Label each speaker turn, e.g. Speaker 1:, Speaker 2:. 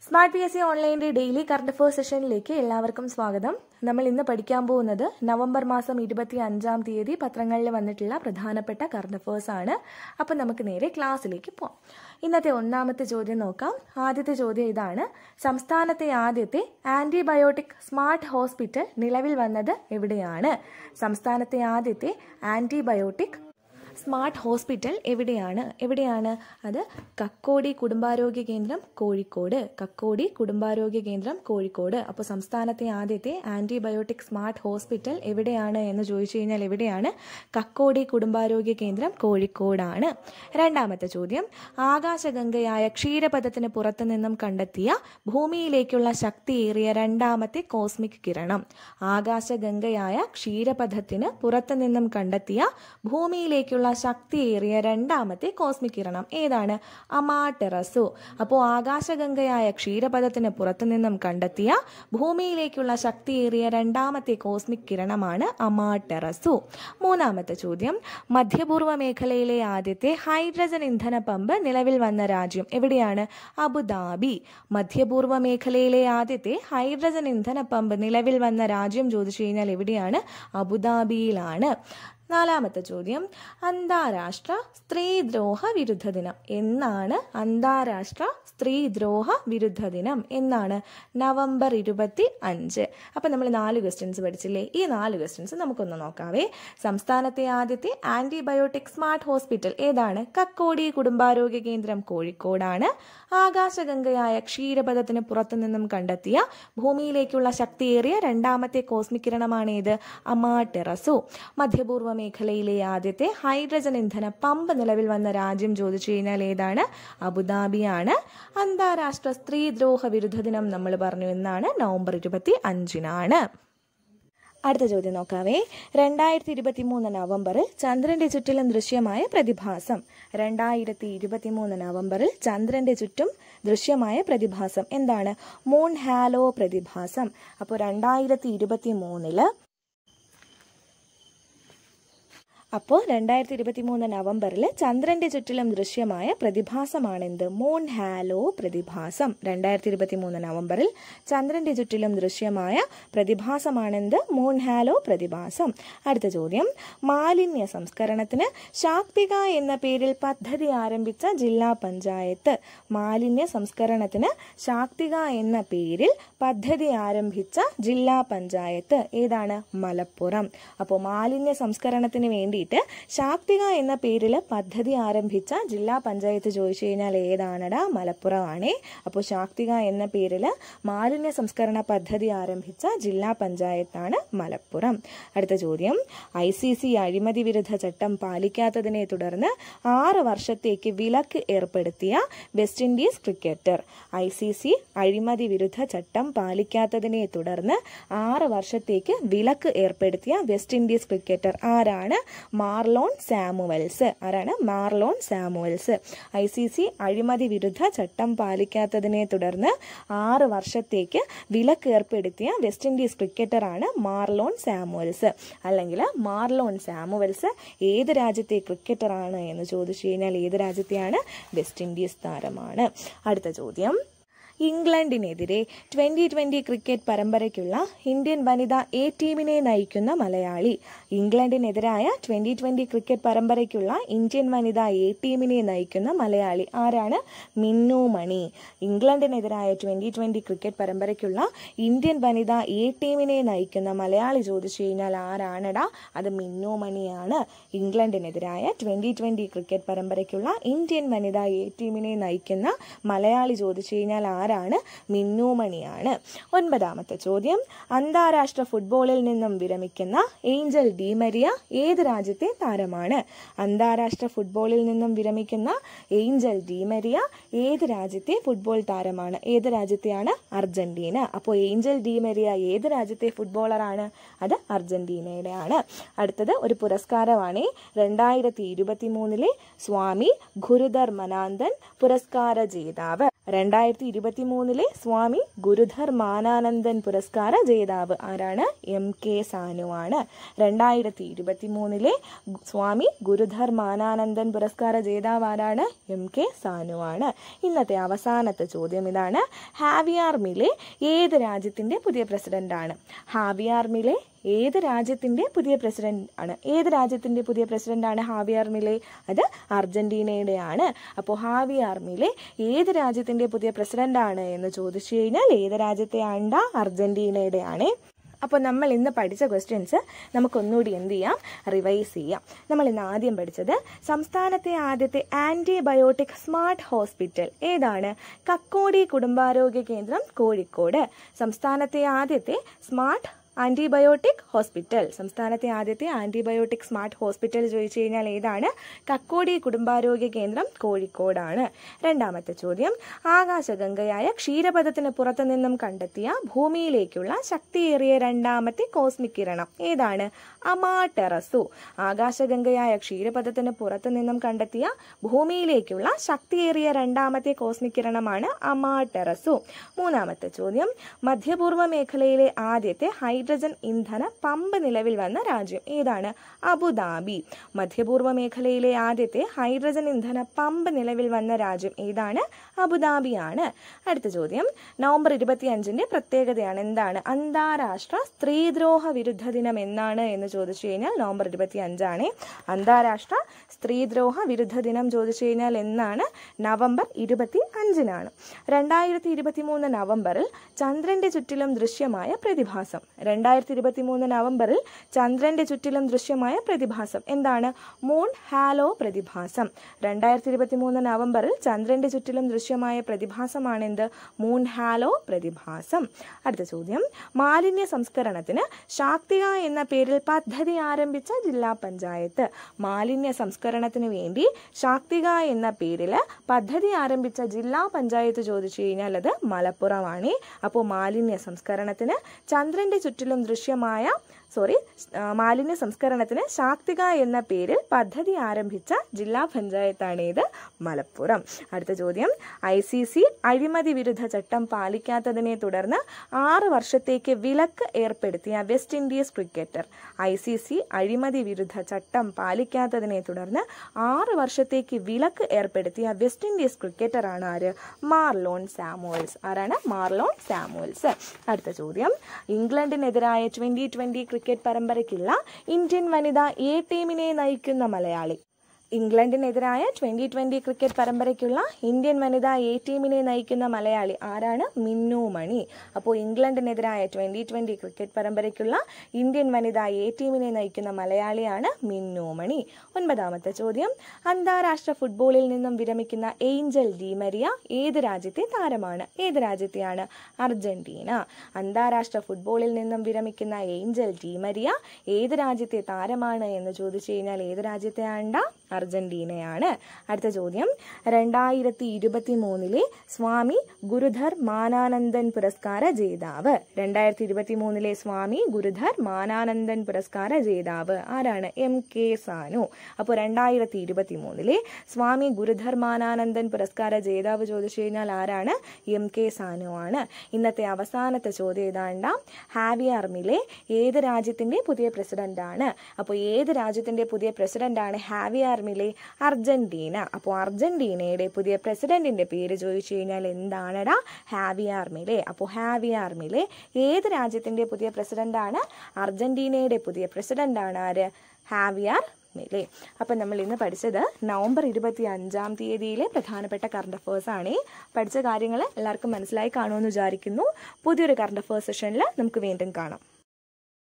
Speaker 1: smart P S C ഓൺലൈൻ്റെ daily current affairs സെഷനിലേക്ക് എല്ലാവർക്കും സ്വാഗതം നമ്മൾ ഇന്ന് പഠിക്കാൻ പോകുന്നത് നവംബർ മാസം ഇരുപത്തി അഞ്ചാം തീയതി പത്രങ്ങളിൽ വന്നിട്ടുള്ള പ്രധാനപ്പെട്ട കറണ്ട് അഫേഴ്സ് ആണ് അപ്പം നമുക്ക് നേരെ ക്ലാസ്സിലേക്ക് പോകാം ഇന്നത്തെ ഒന്നാമത്തെ ചോദ്യം നോക്കാം ആദ്യത്തെ ചോദ്യം ഇതാണ് സംസ്ഥാനത്തെ ആദ്യത്തെ ആന്റിബയോട്ടിക് സ്മാർട്ട് ഹോസ്പിറ്റൽ നിലവിൽ വന്നത് എവിടെയാണ് സംസ്ഥാനത്തെ ആദ്യത്തെ ആന്റിബയോട്ടിക് സ്മാർട്ട് ഹോസ്പിറ്റൽ എവിടെയാണ് എവിടെയാണ് അത് കക്കോടി കുടുംബാരോഗ്യ കേന്ദ്രം കോഴിക്കോട് കക്കോടി കുടുംബാരോഗ്യ കേന്ദ്രം കോഴിക്കോട് അപ്പോൾ സംസ്ഥാനത്തെ ആദ്യത്തെ ആൻറ്റിബയോട്ടിക് സ്മാർട്ട് ഹോസ്പിറ്റൽ എവിടെയാണ് എന്ന് ചോദിച്ചു കഴിഞ്ഞാൽ എവിടെയാണ് കക്കോടി കുടുംബാരോഗ്യ കേന്ദ്രം കോഴിക്കോടാണ് രണ്ടാമത്തെ ചോദ്യം ആകാശഗംഗയായ ക്ഷീരപഥത്തിന് പുറത്തു നിന്നും കണ്ടെത്തിയ ഭൂമിയിലേക്കുള്ള ശക്തിയേറിയ രണ്ടാമത്തെ കോസ്മിക് കിരണം ആകാശഗംഗയായ ക്ഷീരപഥത്തിന് പുറത്തു നിന്നും കണ്ടെത്തിയ ഭൂമിയിലേക്കുള്ള ശക്തിയേറിയ രണ്ടാമത്തെ കോസ്മിക് കിരണം ഏതാണ് അമാടെറസു അപ്പോൾ ആകാശഗംഗയായ ക്ഷീരപഥത്തിന് പുറത്തു നിന്നും കണ്ടെത്തിയ ഭൂമിയിലേക്കുള്ള ശക്തിയേറിയ രണ്ടാമത്തെ കോസ്മിക് കിരണമാണ് അമാടെറസു മൂന്നാമത്തെ ചോദ്യം മധ്യപൂർവ്വ മേഖലയിലെ ആദ്യത്തെ ഹൈഡ്രജൻ ഇന്ധന പമ്പ് നിലവിൽ വന്ന രാജ്യം എവിടെയാണ് അബുദാബി മധ്യപൂർവ്വ മേഖലയിലെ ആദ്യത്തെ ഹൈഡ്രജൻ ഇന്ധന പമ്പ് നിലവിൽ വന്ന രാജ്യം ചോദിച്ചു കഴിഞ്ഞാൽ എവിടെയാണ് അബുദാബിയിലാണ് നാലാമത്തെ ചോദ്യം അന്താരാഷ്ട്ര സ്ത്രീദ്രോഹ വിരുദ്ധ ദിനം എന്നാണ് അന്താരാഷ്ട്ര സ്ത്രീദ്രോഹ വിരുദ്ധ ദിനം എന്നാണ് നവംബർ ഇരുപത്തി അഞ്ച് അപ്പം നമ്മൾ നാല് ക്വസ്റ്റ്യൻസ് പഠിച്ചില്ലേ ഈ നാല് ക്വസ്റ്റ്യൻസ് നമുക്കൊന്ന് നോക്കാവേ സംസ്ഥാനത്തെ ആദ്യത്തെ ആന്റിബയോട്ടിക് സ്മാർട്ട് ഹോസ്പിറ്റൽ ഏതാണ് കക്കോടി കുടുംബാരോഗ്യ കേന്ദ്രം കോഴിക്കോടാണ് ആകാശഗംഗയായ ക്ഷീരപഥത്തിന് പുറത്തു നിന്നും കണ്ടെത്തിയ ഭൂമിയിലേക്കുള്ള ശക്തിയേറിയ രണ്ടാമത്തെ കോസ്മിക് കിരണമാണേത് അമാടെറസു മധ്യപൂർവ്വ മേഖലയിലെ ആദ്യത്തെ ഹൈഡ്രജൻ ഇന്ധന പമ്പ് നിലവിൽ വന്ന രാജ്യം ചോദിച്ചു കഴിഞ്ഞാൽ ഏതാണ് അബുദാബിയാണ് അന്താരാഷ്ട്ര സ്ത്രീദ്രോഹ വിരുദ്ധ ദിനം നമ്മൾ പറഞ്ഞു എന്നാണ് നവംബർ ഇരുപത്തി അഞ്ചിനാണ് അടുത്ത ചോദ്യം നോക്കാവേ രണ്ടായിരത്തി ഇരുപത്തി മൂന്ന് നവംബറിൽ ചന്ദ്രന്റെ ചുറ്റിലും ദൃശ്യമായ പ്രതിഭാസം രണ്ടായിരത്തി ഇരുപത്തി മൂന്ന് നവംബറിൽ ചന്ദ്രന്റെ ചുറ്റും ദൃശ്യമായ പ്രതിഭാസം എന്താണ് മൂൺ ഹാലോ പ്രതിഭാസം അപ്പോൾ രണ്ടായിരത്തി ഇരുപത്തി മൂന്നില് അപ്പോൾ രണ്ടായിരത്തി ഇരുപത്തി മൂന്ന് നവംബറിൽ ചന്ദ്രന്റെ ചുറ്റിലും ദൃശ്യമായ പ്രതിഭാസമാണെന്ത് മൂൺ ഹാലോ പ്രതിഭാസം രണ്ടായിരത്തി ഇരുപത്തി മൂന്ന് നവംബറിൽ ചന്ദ്രന്റെ ചുറ്റിലും ദൃശ്യമായ പ്രതിഭാസമാണെന്ത് മൂൺ ഹാലോ പ്രതിഭാസം അടുത്ത ചോദ്യം മാലിന്യ സംസ്കരണത്തിന് ശാക്തിക എന്ന പേരിൽ പദ്ധതി ആരംഭിച്ച ജില്ലാ പഞ്ചായത്ത് മാലിന്യ സംസ്കരണത്തിന് ശാക്തിക എന്ന പേരിൽ പദ്ധതി ആരംഭിച്ച ജില്ലാ പഞ്ചായത്ത് ഏതാണ് മലപ്പുറം അപ്പോൾ മാലിന്യ സംസ്കരണത്തിന് വേണ്ടിയിട്ട് ശാക്തിക എന്ന പേരിൽ പദ്ധതി ആരംഭിച്ച ജില്ലാ പഞ്ചായത്ത് ചോദിച്ചു കഴിഞ്ഞാൽ ഏതാണടാ മലപ്പുറമാണേ അപ്പോൾ ശാക്തിക എന്ന പേരിൽ മാലിന്യ സംസ്കരണ പദ്ധതി ആരംഭിച്ച ജില്ലാ പഞ്ചായത്താണ് മലപ്പുറം അടുത്ത ചോദ്യം ഐ സി സി അഴിമതി വിരുദ്ധ ചട്ടം പാലിക്കാത്തതിനെ തുടർന്ന് ആറ് വർഷത്തേക്ക് വിലക്ക് ഏർപ്പെടുത്തിയ west Indies cricketer I C C അഴിമതി വിരുദ്ധ ചട്ടം പാലിക്കാത്തതിനെ തുടർന്ന് ആറ് വർഷത്തേക്ക് വിലക്ക് ഏർപ്പെടുത്തിയ വെസ്റ്റ് ഇൻഡീസ് ക്രിക്കറ്റർ ആരാണ് മാർലോൺ സാമുവൽസ് ആരാണ് Marlon Samuels I C C അഴിമതി വിരുദ്ധ ചട്ടം പാലിക്കാത്തതിനെ തുടർന്ന് ആറ് വർഷത്തേക്ക് വിലക്ക് ഏർപ്പെടുത്തിയ വെസ്റ്റ് ഇൻഡീസ് ക്രിക്കറ്ററാണ് മാർലോൺ സാമുവൽസ് അല്ലെങ്കിൽ മാർലോൺ സാമുവൽസ് ഏത് രാജ്യത്തെ ക്രിക്കറ്ററാണ് എന്ന് ചോദിച്ചു കഴിഞ്ഞാൽ ഏത് രാജ്യത്തെയാണ് വെസ്റ്റ് ഇൻഡീസ് താരമാണ് അടുത്ത ചോദ്യം ഇംഗ്ലണ്ടിനെതിരെ ട്വന്റി ട്വന്റി ക്രിക്കറ്റ് പരമ്പരയ്ക്കുള്ള ഇന്ത്യൻ വനിതാ എ ടീമിനെ നയിക്കുന്ന മലയാളി ഇംഗ്ലണ്ടിനെതിരായ ട്വന്റി ട്വന്റി ക്രിക്കറ്റ് പരമ്പരയ്ക്കുള്ള ഇന്ത്യൻ വനിതാ എ ടീമിനെ നയിക്കുന്ന മലയാളി ആരാണ് മിന്നു മണി ഇംഗ്ലണ്ടിനെതിരായ ട്വന്റി ട്വന്റി ക്രിക്കറ്റ് പരമ്പരയ്ക്കുള്ള ഇന്ത്യൻ വനിതാ എ ടീമിനെ നയിക്കുന്ന മലയാളി ചോദിച്ചു കഴിഞ്ഞാൽ ആരാണടാ അത് മിന്നു മണിയാണ് ഇംഗ്ലണ്ടിനെതിരായ ട്വന്റി ട്വന്റി ക്രിക്കറ്റ് പരമ്പരയ്ക്കുള്ള ഇന്ത്യൻ വനിതാ എ ടീമിനെ നയിക്കുന്ന മലയാളി ചോദിച്ചു കഴിഞ്ഞാൽ ആരാണ് മിന്നു മണിയാണ് ഒൻപതാമത്തെ ചോദ്യം അന്താരാഷ്ട്ര ഫുട്ബോളിൽ നിന്നും വിരമിക്കുന്ന ഏഞ്ചൽ ഡിമരിയ ഏത് രാജ്യത്തെ താരമാണ് അന്താരാഷ്ട്ര ഫുട്ബോളിൽ നിന്നും വിരമിക്കുന്ന ഏഞ്ചൽ ഡിമരിയ ഏത് രാജ്യത്തെ ഫുട്ബോൾ താരമാണ് ഏത് രാജ്യത്തെയാണ് അർജന്റീന അപ്പോൾ ഏഞ്ചൽ ഡിമരിയ ഏത് രാജ്യത്തെ ഫുട്ബോളറാണ് അത് അർജന്റീനയുടെ ആണ് അടുത്തത് ഒരു പുരസ്കാരമാണ് രണ്ടായിരത്തി ഇരുപത്തി മൂന്നിലെ സ്വാമി ഗുരുധർ മനാന്തൻ പുരസ്കാര ജേതാവ് രണ്ടായിരത്തി ഇരുപത്തി ഇരുപത്തി മൂന്നിലെ സ്വാമി ഗുരുധർ മാനാനന്ദൻ പുരസ്കാര ജേതാവ് ആരാണ് എം കെ സാനുവാണ് രണ്ടായിരത്തി ഇരുപത്തി മൂന്നിലെ സ്വാമി ഗുരുധർ മാനാനന്ദൻ പുരസ്കാര ജേതാവ് ആരാണ് എം കെ സാനുവാണ് ഇന്നത്തെ അവസാനത്തെ ചോദ്യം ഇതാണ് ഹാവിയാർ മിലെ ഏത് രാജ്യത്തിന്റെ പുതിയ പ്രസിഡന്റാണ് ഹാവിയാർ മിലെ ഏത് രാജ്യത്തിന്റെ പുതിയ പ്രസിഡന്റ് ആണ് ഏത് രാജ്യത്തിന്റെ പുതിയ പ്രസിഡന്റ് ആണ് ഹാവിയാർ മിലെ അത് അർജന്റീനയുടെയാണ് അപ്പോൾ ഹാവിയാർ മിലെ ഏത് രാജ്യത്തിന്റെ പുതിയ പ്രസിഡന്റ് ആണ് എന്ന് ചോദിച്ചു കഴിഞ്ഞാൽ ഏത് രാജ്യത്തെ ആണ്ട അർജന്റീനയുടെയാണ് അപ്പോൾ നമ്മൾ ഇന്ന് പഠിച്ച ക്വസ്റ്റ്യൻസ് നമുക്കൊന്നുകൂടി എന്ത് ചെയ്യാം റിവൈസ് ചെയ്യാം നമ്മൾ ഇന്ന് ആദ്യം പഠിച്ചത് സംസ്ഥാനത്തെ ആദ്യത്തെ ആൻറ്റിബയോട്ടിക് സ്മാർട്ട് ഹോസ്പിറ്റൽ ഏതാണ് കക്കോടി കുടുംബാരോഗ്യ കേന്ദ്രം കോഴിക്കോട് സംസ്ഥാനത്തെ ആദ്യത്തെ സ്മാർട്ട് ആന്റിബയോട്ടിക് ഹോസ്പിറ്റൽ സംസ്ഥാനത്തെ ആദ്യത്തെ ആന്റിബയോട്ടിക് സ്മാർട്ട് ഹോസ്പിറ്റൽ ചോദിച്ചു കഴിഞ്ഞാൽ ഏതാണ് കക്കോടി കുടുംബാരോഗ്യ കേന്ദ്രം കോഴിക്കോടാണ് രണ്ടാമത്തെ ചോദ്യം ആകാശഗംഗയായ ക്ഷീരപഥത്തിന് പുറത്തു നിന്നും കണ്ടെത്തിയ ഭൂമിയിലേക്കുള്ള ശക്തിയേറിയ രണ്ടാമത്തെ കോസ്മിക് കിരണം ഏതാണ് അമാടെറസു ആകാശഗംഗയായ ക്ഷീരപഥത്തിന് പുറത്തു നിന്നും കണ്ടെത്തിയ ഭൂമിയിലേക്കുള്ള ശക്തിയേറിയ രണ്ടാമത്തെ കോസ്മിക് കിരണമാണ് അമാടെറസു മൂന്നാമത്തെ ചോദ്യം മധ്യപൂർവ്വ മേഖലയിലെ ആദ്യത്തെ ഹൈഡ്രജൻ ഇന്ധന പമ്പ് നിലവിൽ വന്ന രാജ്യം ഏതാണ് അബുദാബി മധ്യപൂർവ്വ മേഖലയിലെ ആദ്യത്തെ ഹൈഡ്രജൻ ഇന്ധന പമ്പ് നിലവിൽ വന്ന രാജ്യം ഏതാണ് അബുദാബിയാണ് അടുത്ത ചോദ്യം നവംബർ ഇരുപത്തി അഞ്ചിന്റെ പ്രത്യേകതയാണ് എന്താണ് അന്താരാഷ്ട്ര സ്ത്രീദ്രോഹ വിരുദ്ധ ദിനം എന്നാണ് എന്ന് ചോദിച്ചു കഴിഞ്ഞാൽ നവംബർ ഇരുപത്തി അഞ്ചാണ് അന്താരാഷ്ട്ര സ്ത്രീദ്രോഹ വിരുദ്ധ ദിനം ചോദിച്ചു കഴിഞ്ഞാൽ എന്നാണ് നവംബർ ഇരുപത്തി അഞ്ചിനാണ് രണ്ടായിരത്തി ഇരുപത്തി മൂന്ന് നവംബറിൽ ചന്ദ്രന്റെ ചുറ്റിലും ദൃശ്യമായ പ്രതിഭാസം രണ്ടായിരത്തി ഇരുപത്തി മൂന്ന് നവംബറിൽ ചന്ദ്രന്റെ ചുറ്റിലും ദൃശ്യമായ പ്രതിഭാസം എന്താണ് മൂൺ ഹാലോ പ്രതിഭാസം രണ്ടായിരത്തി ഇരുപത്തി മൂന്ന് നവംബറിൽ ചന്ദ്രന്റെ ചുറ്റിലും ദൃശ്യമായ പ്രതിഭാസമാണ് എന്ത് മൂൺ ഹാലോ പ്രതിഭാസം അടുത്ത ചോദ്യം മാലിന്യ സംസ്കരണത്തിന് ശാക്തിക എന്ന പേരിൽ പദ്ധതി ആരംഭിച്ച ജില്ലാ പഞ്ചായത്ത് മാലിന്യ സംസ്കരണത്തിന് വേണ്ടി ശാക്തിക എന്ന പേരിൽ പദ്ധതി ആരംഭിച്ച ജില്ലാ പഞ്ചായത്ത് ചോദിച്ചു കഴിഞ്ഞാൽ അത് മലപ്പുറമാണ് അപ്പോൾ മാലിന്യ സംസ്കരണത്തിന് ചന്ദ്രന്റെ ചുറ്റിലും ദൃശ്യമായ സോറി മാലിന്യ സംസ്കരണത്തിന് ശാക്തിക എന്ന പേരിൽ പദ്ധതി ആരംഭിച്ച ജില്ലാ പഞ്ചായത്താണ് ഇത് മലപ്പുറം അടുത്ത ചോദ്യം ഐ സി സി അഴിമതി വിരുദ്ധ ചട്ടം പാലിക്കാത്തതിനെ തുടർന്ന് ആറ് വർഷത്തേക്ക് വിലക്ക് ഏർപ്പെടുത്തിയ west Indies cricketer I C C അഴിമതി വിരുദ്ധ ചട്ടം പാലിക്കാത്തതിനെ തുടർന്ന് ആറ് വർഷത്തേക്ക് വിലക്ക് ഏർപ്പെടുത്തിയ വെസ്റ്റ് ഇൻഡീസ് ക്രിക്കറ്ററാണ് ആര് മാർലോൺ സാമുവൽസ് ആരാണ് മാർലോൺ സാമുവൽസ് അടുത്ത ചോദ്യം ഇംഗ്ലണ്ടിനെതിരായ ട്വന്റി ട്വന്റി ക്രിക്കറ്റ് പരമ്പരയ്ക്കുള്ള ഇന്ത്യൻ വനിത എ ടീമിനെ നയിക്കുന്ന മലയാളി ഇംഗ്ലണ്ടിനെതിരായ ട്വന്റി ട്വന്റി ക്രിക്കറ്റ് പരമ്പരയ്ക്കുള്ള ഇന്ത്യൻ വനിതാ എ ടീമിനെ നയിക്കുന്ന മലയാളി ആരാണ് മിന്നു മണി അപ്പോൾ ഇംഗ്ലണ്ടിനെതിരായ ട്വന്റി ട്വന്റി ക്രിക്കറ്റ് പരമ്പരയ്ക്കുള്ള ഇന്ത്യൻ വനിതാ എ ടീമിനെ നയിക്കുന്ന മലയാളിയാണ് മിന്നു മണി ഒൻപതാമത്തെ ചോദ്യം അന്താരാഷ്ട്ര ഫുട്ബോളിൽ നിന്നും വിരമിക്കുന്ന ഏഞ്ചൽ ഡി മരിയ ഏത് രാജ്യത്തെ താരമാണ് ഏത് രാജ്യത്തെയാണ് അർജന്റീന അന്താരാഷ്ട്ര ഫുട്ബോളിൽ നിന്നും വിരമിക്കുന്ന ഏഞ്ചൽ ഡി മരിയ ഏത് രാജ്യത്തെ താരമാണ് എന്ന് ചോദിച്ചു കഴിഞ്ഞാൽ ഏത് രാജ്യത്തെ ആണ്ട അർജന്റീനയാണ് അടുത്ത ചോദ്യം രണ്ടായിരത്തി ഇരുപത്തി മൂന്നിലെ സ്വാമി ഗുരുധർ മാനാനന്ദൻ പുരസ്കാര ജേതാവ് രണ്ടായിരത്തി ഇരുപത്തി മൂന്നിലെ സ്വാമി ഗുരുധർ മാനാനന്ദൻ പുരസ്കാര ജേതാവ് ആരാണ് എം കെ സാനു അപ്പോൾ രണ്ടായിരത്തി ഇരുപത്തി മൂന്നിലെ സ്വാമി ഗുരുധർ മാനാനന്ദൻ പുരസ്കാര ജേതാവ് ചോദിച്ചു കഴിഞ്ഞാൽ ആരാണ് എം കെ സാനു ആണ് ഇന്നത്തെ അവസാനത്തെ ചോദ്യം ഏതാണ്ട ഹാവിയാർ മിലെ ഏത് രാജ്യത്തിന്റെ പുതിയ പ്രസിഡന്റ് ആണ് അപ്പോൾ ഏത് രാജ്യത്തിന്റെ പുതിയ പ്രസിഡന്റ് ആണ് ഹാവിയാർ മിലെ അർജന്റീന അപ്പോൾ അർജന്റീനയുടെ പുതിയ പ്രസിഡന്റിന്റെ പേര് ചോദിച്ചു കഴിഞ്ഞാൽ എന്താണടാ ഹാവിയാർ മിലെ അപ്പോൾ ഹാവിയാർ മിലെ ഏത് രാജ്യത്തിന്റെ പുതിയ പ്രസിഡന്റ് ആണ് അർജന്റീനയുടെ പുതിയ പ്രസിഡന്റ് ആണ് ആര് ഹാവിയാർ മിലെ അപ്പം നമ്മൾ ഇന്ന് പഠിച്ചത് നവംബർ ഇരുപത്തി അഞ്ചാം തീയതിയിലെ പ്രധാനപ്പെട്ട കറണ്ട് അഫേഴ്സ് ആണ് പഠിച്ച കാര്യങ്ങൾ എല്ലാവർക്കും മനസ്സിലായി കാണുമെന്ന് വിചാരിക്കുന്നു പുതിയൊരു കറണ്ട് അഫേഴ്സ് സെഷനിൽ നമുക്ക് വീണ്ടും കാണാം